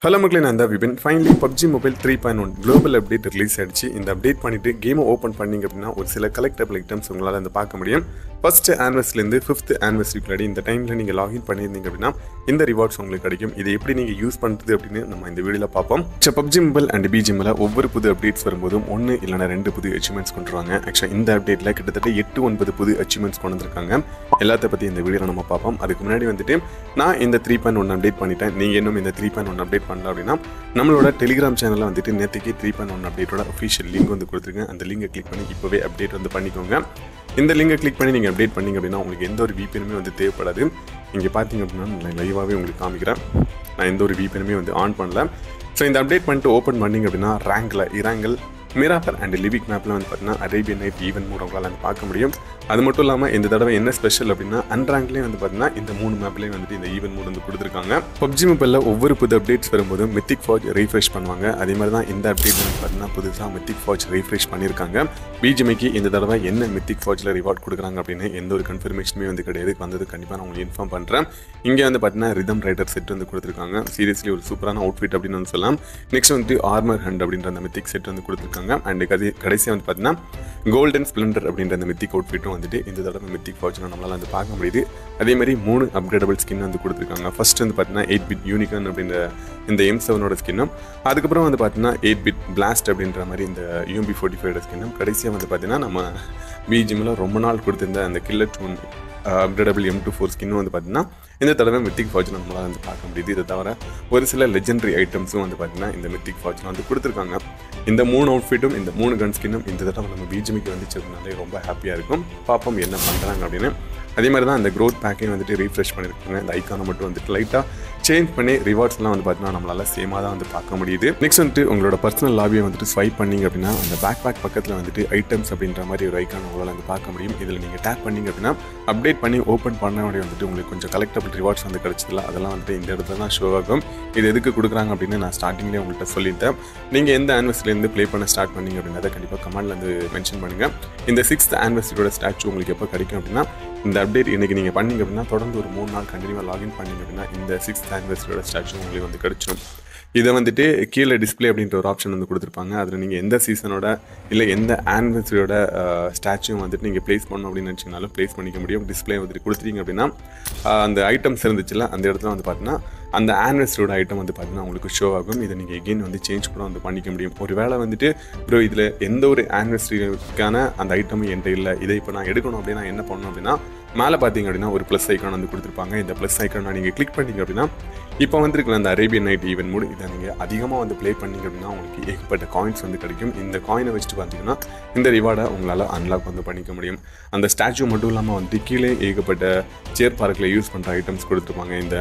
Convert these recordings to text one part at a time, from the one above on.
hello மக்களே நான் தான் Vipin finally PUBG mobile three point one global update release ஆயிடுச்சு இந்த அப்டேட் பண்ணிட்டு கேமை ஓப்பன் பண்ணீங்க அப்படின்னா ஒரு சில கலெக்டபிள் ஐட்டம்ஸ் உங்களால் வந்து பார்க்க முடியும் ஃபர்ஸ்ட் ஆனிவர்ஸ்லேருந்து ஃபிஃப்த் ஆனிவர்சரிக்குள்ளாடி இந்த டைமில் நீங்கள் லாகின் பண்ணியிருந்தீங்க அப்படின்னா இந்த ரிவார்ட்ஸ் உங்களுக்கு கிடைக்கும் இது எப்படி நீங்கள் யூஸ் பண்ணுறது அப்படின்னு நம்ம இந்த வீடியோவில் பார்ப்போம் ஸோ பப்ஜி மொபைல் அண்ட் பிஜிஎம்மில் ஒவ்வொரு புது அப்டேட்ஸ் வரும்போதும் ஒன்று இல்லைனா ரெண்டு புது அச்சீவ்மெண்ட்ஸ் கொண்டு வருவாங்க ஆக்சுவலாக இந்த அப்டேட்டில் கிட்டத்தட்ட எட்டு ஒன்பது புது அச்சீவ்மெண்ட்ஸ் கொண்டு வந்திருக்காங்க எல்லாத்த பற்றி இந்த வீடியோவில் நம்ம பார்ப்போம் அதுக்கு முன்னாடி வந்துட்டு நான் இந்த த்ரீ பாயிண்ட் ஒன் அப்டேட் பண்ணிட்டேன் நீங்கள் இன்னும் இந்த த்ரீ பாயிண்ட் ஒன் அப்டேட் பண்ணல அப்படின்னா நம்மளோட டெலிகிராம் சேனலில் வந்துட்டு நேற்றுக்கு த்ரீ பாயிண்ட் ஒன் அப்டேட்டோட அஃபிஷியல் லிங்க் வந்து கொடுத்துருக்கேன் அந்த லிங்கை கிளிக் பண்ணி இப்போவே அப்டேட் வந்து பண்ணிக்கோங்க இந்த லிங்கை கிளிக் பண்ணி நீங்கள் அப்டேட் பண்ணீங்க அப்படின்னா உங்களுக்கு எந்த ஒரு விபிஎனுமே வந்து தேவைப்படாது இங்கே பார்த்தீங்க அப்படின்னா நான் லைவாகவே உங்களுக்கு காமிக்கிறேன் நான் எந்த ஒரு விபிஎனுமே வந்து ஆன் பண்ணல ஸோ இந்த அப்டேட் பண்ணிட்டு ஓப்பன் பண்ணீங்க அப்படின்னா ரேங்கில் இராங்கல் மிராப்பர் அண்ட் லிவிக் மேப்பில் வந்து பார்த்தீங்கன்னா அரேபியன் நைட் ஈவென்ட் மூட் உங்களால் வந்து பார்க்க முடியும் அது மட்டும் இல்லாமல் இந்த தடவை என்ன ஸ்பெஷல் அப்படின்னா அன்ராங்க்லேயே வந்து பார்த்தீங்கன்னா இந்த மூணு மேப்லேயும் வந்துட்டு இந்த ஈவென்ட் மூட் வந்து கொடுத்துருக்காங்க பப்ஜி மொபைலில் ஒவ்வொரு புது அப்டேட்ஸ் வரும்போது மித்திக் ஃபாஜ் ரீஃப்ரெஷ் பண்ணுவாங்க அதே மாதிரி தான் இந்த அப்டேட் வந்து பார்த்தீங்கன்னா புதுசாக மித்திக் ஃபாஜ் ரீஃப்ரெஷ் பண்ணியிருக்காங்க பிஜிஎம்ஐக்கு இந்த தடவை என்ன மித்திக் ஃபாஜில் ரிவார்ட் கொடுக்குறாங்க அப்படின்னு எந்த ஒரு கன்ஃபர்மேஷனுமே வந்து கிடையாது வந்தது கண்டிப்பாக நான் உங்களுக்கு இன்ஃபார்ம் பண்ணுறேன் இங்கே வந்து பார்த்தீங்கன்னா ரிதம் ரைடர் செட் வந்து கொடுத்துருக்காங்க சீரியஸ்லி ஒரு சூப்பரான அவுட்ஃபிட் அப்படின்னு வந்து சொல்லலாம் நெக்ஸ்ட் வந்துட்டு ஆர்மர் ஹண்ட் அப்படின்ற அந்த மித்திக் செட் வந்து கொடுத்துருக்காங்க அண்ட் கதை கடைசியாக வந்து பார்த்தீங்கன்னா கோல்டன் ஸ்ப்ளெண்டர் அப்படின்ற அந்த மித்திக் அவுட்ஃபிட்டும் வந்துட்டு இந்த தடவை மித்திக் ஃபார்ச்சுனை நம்மளால் வந்து பார்க்க முடியுது அதே மாதிரி மூணு அப்கிரேடபிள் ஸ்கின் வந்து கொடுத்துருக்காங்க ஃபர்ஸ்ட் வந்து பார்த்தீங்கன்னா எயிட் பிட் யூனிகான் அப்படின்ற இந்த எம் செவனோட ஸ்கின்னும் அதுக்கப்புறம் வந்து பார்த்தீங்கன்னா எயிட் பிட் பிளாஸ்ட் அப்படின்ற மாதிரி இந்த யூஎம்பி ஃபோர்ட்டி ஃபைவோட ஸ்கின்னும் கடைசியாக வந்து பார்த்தீங்கன்னா நம்ம பிஜிஎம்மில் ரொம்ப நாள் கொடுத்திருந்த அந்த killer toon upgradable M two four ஸ்கின்னும் வந்து பார்த்தீங்கன்னா இந்த தடவை மித்திக் ஃபார்ச்சுன் நம்மளால் வந்து பார்க்க முடியுது இதை தவிர ஒரு சில லெஜெண்டரி ஐட்டம்ஸும் வந்து பார்த்தீங்கன்னா இந்த மித்திக் ஃபார்ச்சுன் வந்து கொடுத்துருக்காங்க இந்த மூணு அவுட்ஃபிட்டும் இந்த மூணு கன் ஸ்கின்னும் இந்த தடவை நம்ம பிஜிமிக்கு வந்துச்சதுனாலே ரொம்ப ஹாப்பியாக இருக்கும் பார்ப்போம் என்ன பண்ணுறாங்க அப்படின்னு அதே மாதிரி தான் அந்த க்ரோத் பேக்கையும் வந்துட்டு ரீஃப்ரெஷ் பண்ணியிருக்காங்க இந்த ஐக்கானை மட்டும் வந்துட்டு லைட்டாக சேஞ்ச் பண்ணி ரிவார்ட்ஸ்லாம் வந்து பார்த்தீங்கன்னா நம்மளால் சேமாக தான் வந்து பார்க்க முடியுது நெக்ஸ்ட் வந்துட்டு உங்களோட பர்சனல் லாபியை வந்துட்டு ஸ்வைப் பண்ணிங்க அப்படின்னா அந்த பேக் பேக் பக்கத்தில் வந்துட்டு ஐட்டம்ஸ் அப்படின்ற மாதிரி ஒரு ஐக்கான் உங்களால் வந்து பார்க்க முடியும் இதில் நீங்கள் டேப் பண்ணிங்க அப்படின்னா அப்டேட் பண்ணி ஓப்பன் பண்ண உடனே வந்துட்டு உங்களுக்கு கொஞ்சம் கலெக்டபிள் ரிவார்ட்ஸ் வந்து கிடச்சதில்ல அதெல்லாம் வந்துட்டு இந்த இடத்துல தான் ஷோ ஆகும் இது எதுக்கு கொடுக்குறாங்க அப்படின்னு நான் ஸ்டார்டிங்லேயே உங்கள்கிட்ட சொல்லியிருந்தேன் நீங்கள் எந்த ஆனிவர்சரிலேருந்து ப்ளே பண்ண ஸ்டார்ட் பண்ணீங்க அப்படின்றத கண்டிப்பாக கமெண்ட்ல வந்து மென்ஷன் பண்ணுங்கள் இந்த சிக்ஸ்த் ஆனிவர்சரியோட ஸ்டாச்சு உங்களுக்கு எப்போ கிடைக்கும் அப்படின்னா இந்த அப்டேட் இன்றைக்கி நீங்கள் பண்ணீங்க அப்படின்னா தொடர்ந்து ஒரு மூணு நாள் கண்டினியூவாக லாகின் பண்ணீங்க அப்படின்னா இந்த சிக்ஸ்த் ஆனிவர்சரியோட ஸ்டாச்சு உங்களுக்கு வந்து கிடச்சிடும் இதை வந்துட்டு கீழே டிஸ்பிளே அப்படின்ற ஒரு ஆப்ஷன் வந்து கொடுத்துருப்பாங்க அதில் நீங்கள் எந்த சீசனோட இல்லை எந்த ஆனிவர்சரியோட ஸ்டாச்சும் வந்துட்டு நீங்கள் ப்ளேஸ் பண்ணணும் அப்படின்னு நினச்சிங்கனாலும் ப்ளேஸ் பண்ணிக்க முடியும் டிஸ்பிளே வந்துட்டு கொடுத்துட்டீங்க அப்படின்னா அந்த ஐட்டம்ஸ் இருந்துச்சுல அந்த இடத்துல வந்து பார்த்தீங்கன்னா அந்த ஆனிவர்சரியோட ஐட்டம் வந்து பார்த்தீங்கன்னா உங்களுக்கு ஷோ ஆகும் இதை நீங்கள் எகெயின் வந்து சேஞ்ச் கூட வந்து பண்ணிக்க முடியும் ஒரு வேளை வந்துட்டு ப்ரோ இதில் எந்த ஒரு ஆனிவர்சரிக்கான அந்த ஐட்டமும் என்கிட்ட இல்லை இதை இப்போ நான் எடுக்கணும் அப்படின்னா என்ன பண்ணணும் அப்படின்னா மேலே பார்த்தீங்க அப்படின்னா ஒரு ப்ளஸ் ஐக்கான் வந்து கொடுத்துருப்பாங்க இந்த ப்ளஸ் ஐக்கானை நீங்கள் கிளிக் பண்ணிங்க அப்படின்னா இப்போ வந்துருக்கல அந்த அரேபியன் நைட் ஈவென்ட் மூடு இதை நீங்கள் அதிகமாக வந்து ப்ளே பண்ணிங்க அப்படின்னா உங்களுக்கு ஏகப்பட்ட காயின்ஸ் வந்து கிடைக்கும் இந்த காயினை வச்சுட்டு பார்த்தீங்கன்னா இந்த ரிவார்டை உங்களால் அன்லாக் வந்து பண்ணிக்க முடியும் அந்த ஸ்டாச்சு மட்டும் இல்லாமல் வந்து கீழே ஏகப்பட்ட சேர் பார்க்கில் யூஸ் பண்ணுற ஐட்டம்ஸ் கொடுத்துருப்பாங்க இந்த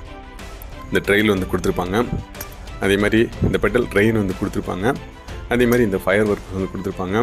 இந்த ட்ரெயில் வந்து கொடுத்துருப்பாங்க அதே மாதிரி இந்த பெட்டல் ட்ரெயின் வந்து கொடுத்துருப்பாங்க அதே மாதிரி இந்த ஃபயர் ஒர்க் வந்து கொடுத்துருப்பாங்க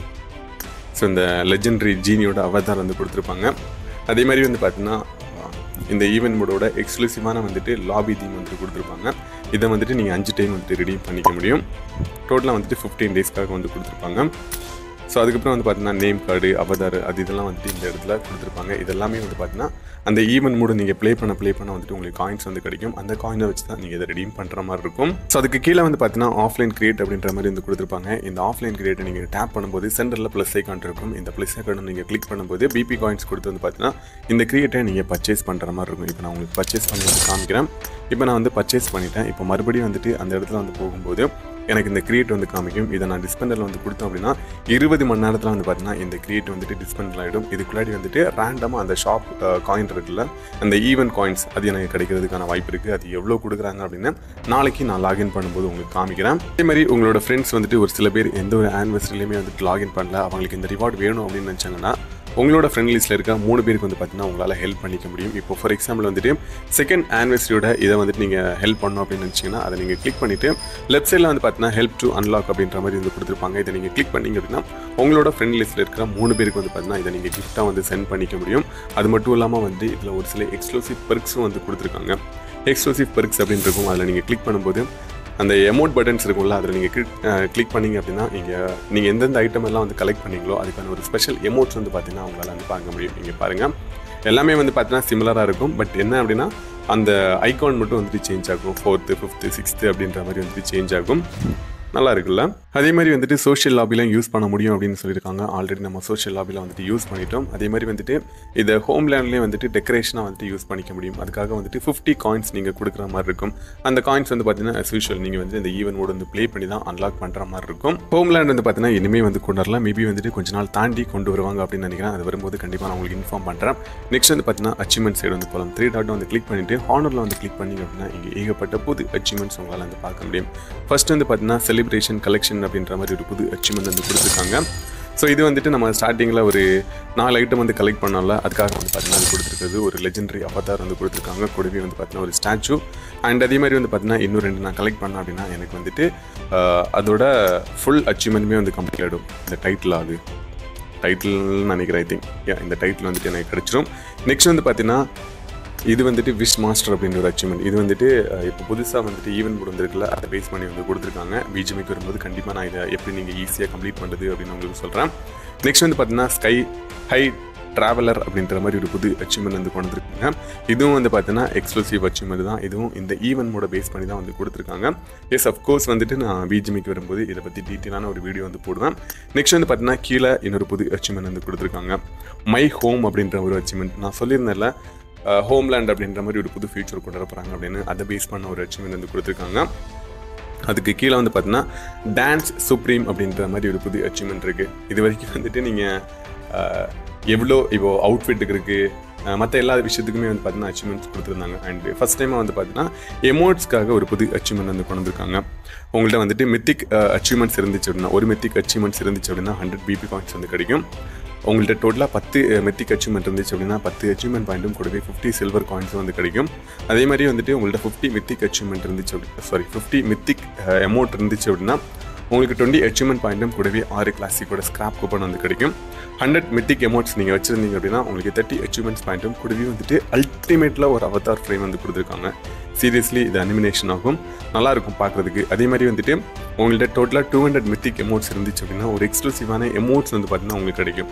ஸோ இந்த லெஜெண்டரி ஜீனியோட அவதார் வந்து கொடுத்துருப்பாங்க அதே மாதிரி வந்து பார்த்தீங்கன்னா இந்த ஈவெண்ட் மோடோட எக்ஸ்க்ளூசிவான வந்துட்டு லாபி தீம் வந்துட்டு கொடுத்துருப்பாங்க இதை வந்துட்டு நீங்கள் அஞ்சு டைம் வந்துட்டு ரெடீம் பண்ணிக்க முடியும் டோட்டலாக வந்துட்டு ஃபிஃப்டீன் டேஸ்க்காக வந்து கொடுத்துருப்பாங்க ஸோ அதுக்கப்புறம் வந்து பார்த்தீங்கன்னா நேம் கார்டு அவதார் அது இதெல்லாம் வந்துட்டு இந்த இடத்துல கொடுத்துருப்பாங்க இதெல்லாமே வந்து பார்த்தீங்கன்னா அந்த ஈவெண்ட் மூடு நீங்கள் ப்ளே பண்ண ப்ளே பண்ண வந்துட்டு உங்களுக்கு காயின்ஸ் வந்து கிடைக்கும் அந்த காயினை வச்சு தான் நீங்கள் இதை ரெடீம் பண்ணுற மாதிரி இருக்கும் ஸோ அதுக்கு கீழே வந்து பார்த்தீங்கன்னா ஆஃப்லைன் கிரியேட் அப்படின்ற மாதிரி வந்து கொடுத்துருப்பாங்க இந்த ஆஃப்லைன் கிரியேட்டை நீங்கள் டேப் பண்ணும்போது சென்டரில் ப்ளஸ் ஐக்கான் இருக்கும் இந்த ப்ளஸ் ஐக்கான் நீங்கள் கிளிக் பண்ணும்போது பிபி காயின்ஸ் கொடுத்து வந்து பார்த்தீங்கன்னா இந்த கிரியேட்டை நீங்கள் பர்ச்சேஸ் பண்ணுற மாதிரி இருக்கும் இப்போ நான் உங்களுக்கு பர்ச்சேஸ் பண்ணி வந்து காமிக்கிறேன் இப்போ நான் வந்து பர்ச்சேஸ் பண்ணிட்டேன் இப்போ மறுபடியும் வந்துட்டு அந்த இடத்துல வந்து போகும்போது எனக்கு இந்த கிரியேட் வந்து காமிக்கும் இதை நான் டிஸ்பெண்டரில் வந்து கொடுத்தோம் அப்படின்னா இருபது மணி நேரத்தில் வந்து பார்த்தீங்கன்னா இந்த கிரியேட் வந்துட்டு டிஸ்பெண்டல் ஆகிடும் இதுக்குள்ளாடி வந்துட்டு ரேண்டமாக அந்த ஷாப் காயின் இருக்குல்ல அந்த ஈவெண்ட் காயின்ஸ் அது எனக்கு கிடைக்கிறதுக்கான வாய்ப்பு இருக்குது அது எவ்வளோ கொடுக்குறாங்க அப்படின்னு நாளைக்கு நான் லாகின் பண்ணும்போது உங்களுக்கு காமிக்கிறேன் அதே மாதிரி உங்களோட ஃப்ரெண்ட்ஸ் வந்துட்டு ஒரு சில பேர் எந்த ஒரு ஆனிவர்சரிலையுமே வந்துட்டு லாகின் பண்ணல அவங்களுக்கு இந்த ரிவார்ட் வேணும் அப்படின்னு நினச்சாங்கன்னா உங்களோட ஃப்ரெண்ட் லிஸ்ட்டில் இருக்க மூணு பேருக்கு வந்து பார்த்தீங்கன்னா உங்களால் ஹெல்ப் பண்ணிக்க முடியும் இப்போ ஃபார் எக்ஸாம்பிள் வந்துட்டு செகண்ட் ஆனிவர்சரியோட இதை வந்துட்டு நீங்கள் ஹெல்ப் பண்ணணும் அப்படின்னு நினச்சிங்கன்னா அதை நீங்கள் கிளிக் பண்ணிவிட்டு லெஃப்ட் சைடில் வந்து பார்த்தீங்கன்னா ஹெல்ப் டு அன்லாக் அப்படின்ற மாதிரி வந்து கொடுத்துருப்பாங்க இதை நீங்கள் கிளிக் பண்ணிங்க அப்படின்னா உங்களோட ஃப்ரெண்ட் லிஸ்ட்டில் இருக்கிற மூணு பேருக்கு வந்து பார்த்தீங்கன்னா இதை நீங்கள் கிஃப்ட்டாக வந்து சென்ட் பண்ணிக்க முடியும் அது மட்டும் இல்லாமல் வந்து இதில் ஒரு சில எக்ஸ்க்ளூசிவ் பெர்க்ஸும் வந்து கொடுத்துருக்காங்க எக்ஸ்க்ளூசிவ் பெர்க்ஸ் அப்படின்னு இருக்கும் அதில் நீங்கள் கிளிக் பண்ணும்போது அந்த எமௌண்ட் பட்டன்ஸ் இருக்கும்ல அதில் நீங்கள் கிளிக் கிளிக் பண்ணீங்க அப்படின்னா நீங்கள் நீங்கள் எந்தெந்த ஐட்டம் எல்லாம் வந்து கலெக்ட் பண்ணீங்களோ அதுக்கான ஒரு ஸ்பெஷல் எமௌண்ட்ஸ் வந்து பார்த்தீங்கன்னா உங்களால் வந்து பார்க்க முடியும் நீங்கள் பாருங்கள் எல்லாமே வந்து பார்த்தீங்கன்னா சிமிலராக இருக்கும் பட் என்ன அப்படின்னா அந்த ஐகான் மட்டும் வந்துட்டு சேஞ்ச் ஆகும் ஃபோர்த்து ஃபிஃப்த்து சிக்ஸ்த்து அப்படின்ற மாதிரி வந்துட்டு சேஞ்ச் ஆகும் நல்லா இருக்குல்ல அதே மாதிரி வந்துட்டு சோஷியல் லாபிலாம் யூஸ் பண்ண முடியும் அப்படின்னு சொல்லியிருக்காங்க ஆல்ரெடி நம்ம சோஷியல் லாபியில் வந்துட்டு யூஸ் பண்ணிட்டோம் அதே மாதிரி வந்துட்டு இதை ஹோம் லேண்ட்லேயே வந்துட்டு டெக்கரேஷனாக வந்துட்டு யூஸ் பண்ணிக்க முடியும் அதுக்காக வந்துட்டு ஃபிஃப்டி காயின்ஸ் நீங்கள் கொடுக்குற மாதிரி இருக்கும் அந்த காயின்ஸ் வந்து பார்த்தீங்கன்னா as usual நீங்கள் வந்து இந்த ஈவென்ட் மோட் வந்து ப்ளே பண்ணி தான் அன்லாக் பண்ணுற மாதிரி இருக்கும் ஹோம் லேண்ட் வந்து பார்த்தீங்கன்னா இனிமேல் வந்து கொண்டு வரலாம் மேபி வந்துட்டு கொஞ்ச நாள் தாண்டி கொண்டு வருவாங்க அப்படின்னு நினைக்கிறேன் அது வரும்போது கண்டிப்பாக நான் உங்களுக்கு இன்ஃபார்ம் பண்ணுறேன் நெக்ஸ்ட் வந்து பார்த்தீங்கன்னா அச்சீவ்மெண்ட் சைடு வந்து போகலாம் த்ரீ டாட் வந்து கிளிக் பண்ணிட்டு ஹானரில் வந்து கிளிக் பண்ணிங்க அப்படின்னா இங்கே ஏகப்பட்ட புது அச்சீவ்மெண்ட்ஸ் உங்களால் வந்து பார்க்க முடியும் ஃபர்ஸ்ட் வந்து பார்த்தீங்கன்னா செலிப்ரேஷன் கலெக்ஷன் அப்படின்ற மாதிரி ஒரு புது அச்சீவ்மெண்ட் வந்து கொடுத்துருக்காங்க ஸோ இது வந்துட்டு நம்ம ஸ்டார்டிங்கில் ஒரு நாலு ஐட்டம் வந்து கலெக்ட் பண்ணோம்ல அதுக்காக வந்து பார்த்தீங்கன்னா அது கொடுத்துருக்குது ஒரு லெஜெண்டரி அவதார் வந்து கொடுத்துருக்காங்க கூடவே வந்து பார்த்தீங்கன்னா ஒரு ஸ்டாச்சு அண்ட் அதே மாதிரி வந்து பார்த்தீங்கன்னா இன்னும் ரெண்டு நான் கலெக்ட் பண்ணேன் அப்படின்னா எனக்கு வந்துட்டு ஆஹ், அதோட ஃபுல் அச்சீவ்மெண்ட்டுமே வந்து கம்ப்ளீட் ஆகிடும் இந்த டைட்டில் அது டைட்டில்னு நினைக்கிறேன் ஐ திங்க் இந்த டைட்டில் வந்துட்டு எனக்கு கிடச்சிரும் நெக்ஸ்ட் வந்து பார்த்தீங்கன்னா இது வந்துட்டு விஷ் மாஸ்டர் அப்படின்ற ஒரு அச்சீவ்மெண்ட் இது வந்துட்டு அஹ், இப்போ புதுசாக வந்துட்டு ஈவென்ட் போர்டு வந்திருக்குல்ல அதை பேஸ் பண்ணி வந்து கொடுத்துருக்காங்க பிஜிமிக்கு வரும்போது கண்டிப்பாக நான் இதை எப்படி நீங்கள் ஈஸியாக கம்ப்ளீட் பண்ணுறது அப்படின்னு உங்களுக்கு சொல்கிறேன் நெக்ஸ்ட் வந்து பார்த்தீங்கன்னா ஸ்கை ஹை ட்ராவலர் அப்படின்ற மாதிரி ஒரு புது அச்சீவ்மெண்ட் வந்து கொண்டு வந்திருக்காங்க இதுவும் வந்து பார்த்தீங்கன்னா எக்ஸ்க்ளூசிவ் அச்சீவ்மெண்ட் தான் இதுவும் இந்த ஈவென்ட் மோட பேஸ் பண்ணி தான் வந்து கொடுத்துருக்காங்க எஸ் அஃப்கோர்ஸ் வந்துட்டு நான் பிஜிமிக்கு வரும்போது இதை பற்றி டீட்டெயிலான ஒரு வீடியோ வந்து போடுவேன் நெக்ஸ்ட் வந்து பார்த்தீங்கன்னா கீழே இன்னொரு புது அச்சீவ்மெண்ட் வந்து கொடுத்துருக்காங்க மை ஹோம் அப்படின்ற ஒரு அச்சீவ்மெண்ட் நான் சொல்லியிருந்தேன்ல ஹோம்லேண்ட் அப்படின்ற மாதிரி ஒரு புது ஃபியூச்சர் கொண்டு வர போகிறாங்க அப்படின்னு அதை பேஸ் பண்ண ஒரு அச்சீவ்மெண்ட் வந்து கொடுத்துருக்காங்க அதுக்கு கீழே வந்து பார்த்தீங்கன்னா டான்ஸ் சுப்ரீம் அப்படின்ற மாதிரி ஒரு புது அச்சீவ்மெண்ட் இருக்குது இது வரைக்கும் வந்துட்டு நீங்கள் எவ்வளோ இப்போ அவுட்ஃபிட்டுக்கு இருக்குது மற்ற எல்லா விஷயத்துக்குமே வந்து பார்த்தீங்கன்னா அச்சீவ்மெண்ட்ஸ் கொடுத்துருந்தாங்க அண்ட் ஃபஸ்ட் டைமாக வந்து பார்த்தீங்கன்னா எமோட்ஸ்க்காக ஒரு புது அச்சீவ்மெண்ட் வந்து கொண்டு வந்திருக்காங்க உங்கள்கிட்ட வந்துட்டு மித்திக் அச்சீவ்மெண்ட்ஸ் இருந்துச்சு அப்படின்னா ஒரு மித்திக் அச்சீவ்மெண்ட்ஸ் இருந்துச்சு அப்படின்னா ஹண்ட்ரட் பிபி பாயிண்ட்ஸ் வந்து கிடைக்கும் உங்கள்கிட்ட டோட்டலாக பத்து மெத்திக் அச்சீவ்மெண்ட் இருந்துச்சு அப்படின்னா பத்து அச்சீவ்மெண்ட் பாயிண்ட்டும் கூடவே ஃபிஃப்டி சில்வர் காயின்ஸும் வந்து கிடைக்கும் அதே மாதிரி வந்துட்டு உங்கள்கிட்ட ஃபிஃப்டி மித்திக் அச்சீவ்மெண்ட் இருந்துச்சு அப்படி சாரி ஃபிஃப்டி மித்திக் அமௌண்ட் இருந்துச்சு அப்படின்னா உங்களுக்கு டுவெண்ட்டி அச்சீவ்மெண்ட் பாயிண்ட்டும் கூடவே ஆறு கிளாசிக்கோட ஸ்கிராப் கூப்பன் வந்து கிடைக்கும் ஹண்ட்ரட் மித்திக் அமௌண்ட்ஸ் நீங்கள் வச்சிருந்தீங்க அப்படின்னா உங்களுக்கு தேர்ட்டி அச்சீவ்மெண்ட்ஸ் பாயிண்ட்டும் கூடவே வந்துட்டு அல்டிமேட்டில் ஒரு அவதார் ஃப்ரேம் வந்து கொடுத்துருக்காங்க சீரியஸ்லி இது அனிமினேஷன் ஆகும் நல்லா இருக்கும் பார்க்குறதுக்கு அதே மாதிரி வந்துட்டு உங்கள்கிட்ட டோட்டலாக டூ ஹண்ட்ரட் மித்திக் எமௌண்ட்ஸ் இருந்துச்சு அப்படின்னா ஒரு எக்ஸ்க்ளூசிவான எமௌண்ட்ஸ் வந்து பார்த்தீங்கன்னா உங்களுக்கு கிடைக்கும்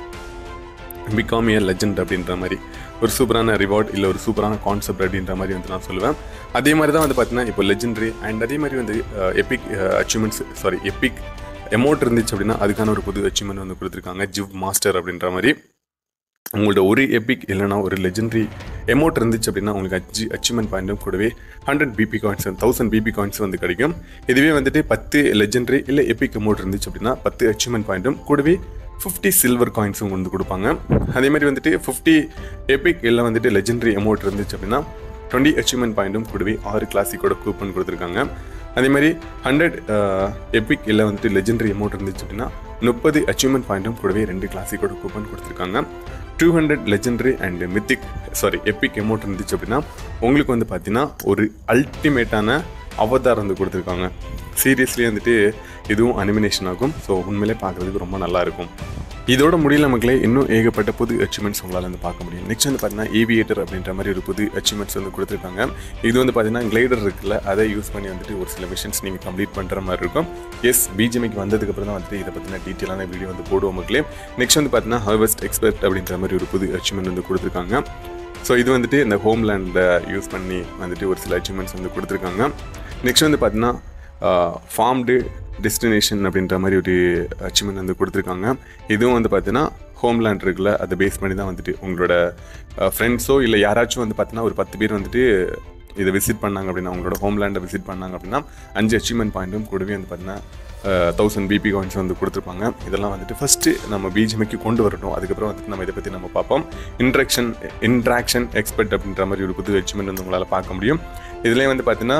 பிகாம் ஏ லெஜெண்ட் அப்படின்ற மாதிரி ஒரு சூப்பரான ரிவார்ட் இல்லை ஒரு சூப்பரான கான்செப்ட் அப்படின்ற மாதிரி வந்து நான் சொல்லுவேன் அதே மாதிரி தான் வந்து பார்த்தீங்கன்னா இப்போ லெஜெண்டரி அண்ட் அதே மாதிரி வந்து epic achievements sorry epic amount இருந்துச்சு அப்படின்னா அதுக்கான ஒரு புது அச்சீவ்மெண்ட் வந்து கொடுத்துருக்காங்க ஜிவ் மாஸ்டர் அப்படின்ற மாதிரி உங்களோட ஒரு எபிக் இல்லைனா ஒரு லெஜெண்டரி எமௌண்ட் இருந்துச்சு அப்படின்னா உங்களுக்கு அச்சு அச்சீவ்மெண்ட் பாயிண்ட்டும் கூடவே hundred BP coins thousand BP coins வந்து கிடைக்கும் இதுவே வந்துட்டு பத்து லெஜெண்டரி இல்லை எபிக் அமௌண்ட் இருந்துச்சு அப்படின்னா பத்து அச்சீவ்மெண்ட் பாயிண்ட்டும் கூடவே ஃபிஃப்டி சில்வர் காயின்ஸும் வந்து கொடுப்பாங்க அதே மாதிரி வந்துட்டு ஃபிஃப்டி எபிக் இல்லை வந்துட்டு லெஜெண்டரி அமௌண்ட் இருந்துச்சு அப்படின்னா டுவெண்ட்டி அச்சீவ்மெண்ட் பாயிண்ட்டும் கூடவே ஆறு கிளாசிக்கோட கூப்பன் கொடுத்துருக்காங்க அதே மாதிரி ஹண்ட்ரட் எபிக் இல்லை வந்துட்டு லெஜெண்டரி அமௌண்ட் இருந்துச்சு அப்படின்னா முப்பது அச்சீவ்மெண்ட் பாயிண்ட்டும் கூடவே ரெண்டு கிளாசிக்கோட கூப்பன் கொடுத்துருக்காங்க two hundred legendary and mythic sorry epic amount இருந்துச்சு அப்படின்னா உங்களுக்கு வந்து பார்த்தீங்கன்னா ஒரு அல்டிமேட்டான அவதார் வந்து கொடுத்துருக்காங்க சீரியஸ்லி வந்துட்டு இதுவும் அனிமினேஷன் ஆகும் ஸோ உண்மையிலே பார்க்குறதுக்கு ரொம்ப நல்லா இருக்கும் இதோட முடியல மக்களே இன்னும் ஏகப்பட்ட புது அச்சீவ்மெண்ட்ஸ் உங்களால் வந்து பார்க்க முடியும் நெக்ஸ்ட் வந்து பார்த்தீங்கன்னா ஏவியேட்டர் அப்படின்ற மாதிரி ஒரு புது அச்சீவ்மெண்ட்ஸ் வந்து கொடுத்துருக்காங்க இது வந்து பார்த்தீங்கன்னா கிளைடர் இருக்குல்ல அதை யூஸ் பண்ணி வந்துட்டு ஒரு சில மிஷன்ஸ் நீங்கள் கம்ப்ளீட் பண்ணுற மாதிரி இருக்கும் எஸ் பிஜிஎம்க்கு வந்ததுக்கப்புறம் தான் வந்துட்டு இதை பற்றின டீட்டெயிலான வீடியோ வந்து போடுவோம் மக்களே நெக்ஸ்ட் வந்து பார்த்தீங்கன்னா ஹார்வெஸ்ட் எக்ஸ்பர்ட் அப்படின்ற மாதிரி ஒரு புது அச்சீவ்மெண்ட் வந்து கொடுத்துருக்காங்க ஸோ இது வந்துட்டு இந்த ஹோம்லேண்டை யூஸ் பண்ணி வந்துட்டு ஒரு சில அச்சீவ்மெண்ட்ஸ் வந்து கொடுத்துருக்காங்க நெக்ஸ்ட் வந்து பார்த்தீங்கன்னா ஃபார்ம்டு டெஸ்டினேஷன் அப்படின்ற மாதிரி ஒரு அச்சீவ்மெண்ட் வந்து கொடுத்துருக்காங்க இதுவும் வந்து பார்த்தீங்கன்னா ஹோம்லேண்ட் இருக்குல்ல அதை பேஸ் பண்ணி தான் வந்துட்டு உங்களோட ஃப்ரெண்ட்ஸோ இல்லை யாராச்சும் வந்து பார்த்தீங்கன்னா ஒரு பத்து பேர் வந்துட்டு இதை விசிட் பண்ணாங்க அப்படின்னா உங்களோட ஹோம்லேண்டை விசிட் பண்ணாங்க அப்படின்னா அஞ்சு அச்சீவ்மெண்ட் பாயிண்ட்டும் கூடவே வந்து பார்த்தீங்கன்னா தௌசண்ட் பிபி காயின்ஸ் வந்து கொடுத்துருப்பாங்க இதெல்லாம் வந்துட்டு ஃபஸ்ட்டு நம்ம பிஜிஎம்க்கு கொண்டு வரட்டும் அதுக்கப்புறம் வந்துட்டு நம்ம இதை பற்றி நம்ம பார்ப்போம் இன்ட்ராக்ஷன் இன்ட்ராக்ஷன் எக்ஸ்பர்ட் அப்படின்ற மாதிரி ஒரு புது அச்சீவ்மெண்ட் வந்து உங்களால் பார்க்க முடியும் இதுலேயே வந்து பார்த்தீங்கன்னா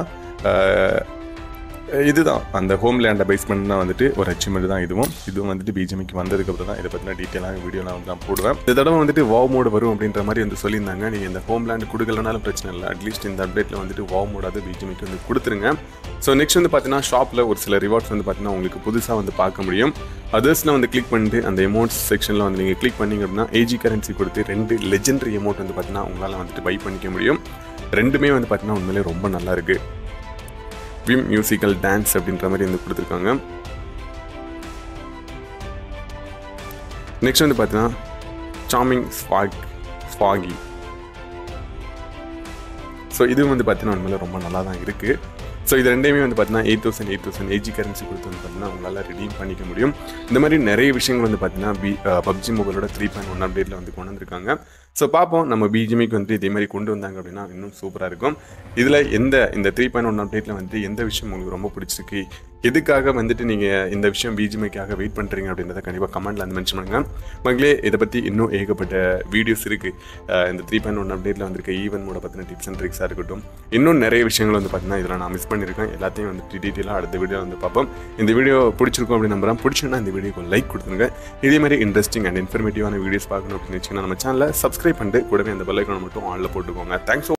இதுதான் அந்த ஹோம்லேண்டை பேஸ் பண்ணி தான் வந்துட்டு ஒரு அச்சீவ்மெண்ட் தான் இதுவும் இதுவும் வந்துட்டு பிஜிஎம்க்கு வந்ததுக்கப்புறம் தான் இதை பற்றின டீட்டெயிலாக வீடியோ நான் வந்து நான் போடுவேன் இந்த தடவை வந்துட்டு வாவ் மோடு வரும் அப்படின்ற மாதிரி வந்து சொல்லியிருந்தாங்க நீங்கள் இந்த ஹோம்லேண்ட் கொடுக்கலனாலும் பிரச்சனை இல்லை அட்லீஸ்ட் இந்த அப்டேட்டில் வந்துட்டு வாவ் மோடாவது பிஜிஎம்க்கு வந்து கொடுத்துருங்க ஸோ நெக்ஸ்ட் வந்து பார்த்தீங்கன்னா ஷாப்பில் ஒரு சில ரிவார்ட்ஸ் வந்து பார்த்தீங்கன்னா உங்களுக்கு புதுசாக வந்து பார்க்க முடியும் அதர்ஸில் வந்து கிளிக் பண்ணிட்டு அந்த எமௌண்ட்ஸ் செக்ஷனில் வந்து நீங்கள் கிளிக் பண்ணிங்க அப்படின்னா ஏஜி கரன்சி கொடுத்து ரெண்டு லெஜெண்டரி அமௌண்ட் வந்து பார்த்தீங்கன்னா உங்களால் வந்துட்டு பை பண்ணிக்க முடியும் ரெண்டுமே வந்து பார்த்தீங்கன்னா உண்மையிலே ரொம்ப நல்லா இருக்குது விம் மியூசிக்கல் டான்ஸ் அப்படின்ற மாதிரி வந்து கொடுத்துருக்காங்க நெக்ஸ்ட் வந்து பார்த்தீங்கன்னா சாமிங் ஸ்வாக் ஸ்வாகி ஸோ இது வந்து பார்த்தீங்கன்னா உண்மையில ரொம்ப நல்லா தான் இருக்குது ஸோ இது ரெண்டையுமே வந்து பார்த்தீங்கன்னா eight thousand eight thousand AG currency கொடுத்து வந்து பார்த்தீங்கன்னா உங்களால் ரெடீம் பண்ணிக்க முடியும் இந்த மாதிரி நிறைய விஷயங்கள் வந்து பார்த்தீங்கன்னா பி பப்ஜி மொபைலோட த்ரீ பாயிண்ட் ஒன் அப்டேட்டில் வந்து கொண்டு வந்திருக்காங்க ஸோ பார்ப்போம் நம்ம பிஜிமிக்கு வந்து இதே மாதிரி கொண்டு வந்தாங்க அப்படின்னா இன்னும் சூப்பராக இருக்கும் இதில் எந்த இந்த த்ரீ பாயிண்ட் ஒன் அப்டேட்டில் வந்து எந்த விஷயம் உங்களுக்கு ரொம்ப பிடிச்சிருக்கு எதுக்காக வந்துட்டு நீங்கள் இந்த விஷயம் பிஜிமிக்காக வெயிட் பண்ணுறீங்க அப்படின்றத கண்டிப்பாக கமெண்ட்டில் வந்து மென்ஷன் பண்ணுங்கள் மக்களே இதை பற்றி இன்னும் ஏகப்பட்ட வீடியோஸ் இருக்குது இந்த த்ரீ பாயிண்ட் ஒன் அப்டேட்டில் வந்திருக்க ஈவன் மோட பற்றின டிப்ஸ் அண்ட் ட்ரிக்ஸாக இருக்கட்டும் இன்னும் நிறைய விஷயங்கள் வந்து பார்த்தீங்கன்னா இதில் நான் மிஸ் பண்ணியிருக்கேன் எல்லாத்தையும் வந்து டீட்டெயிலாக அடுத்த வீடியோ வந்து பார்ப்போம் இந்த வீடியோ பிடிச்சிருக்கும் அப்படின்னு நம்புறேன் பிடிச்சுன்னா இந்த வீடியோக்கு லைக் கொடுத்துருங்க இதே மாதிரி இன்ட்ரெஸ்டிங் அண்ட் இன்ஃபர்மேட்டிவான வீடியோஸ் பார்க்கணும் அப்படின்னு வச்சுக்கோங்க நம்ம சேனலை சப்ஸ்கிரைப் பண்ணிட்டு கூடவே அந்த பெல்லைக்கான மட்டும் ஆனில் போட்டுக்கோங்க தேங்க்ஸ்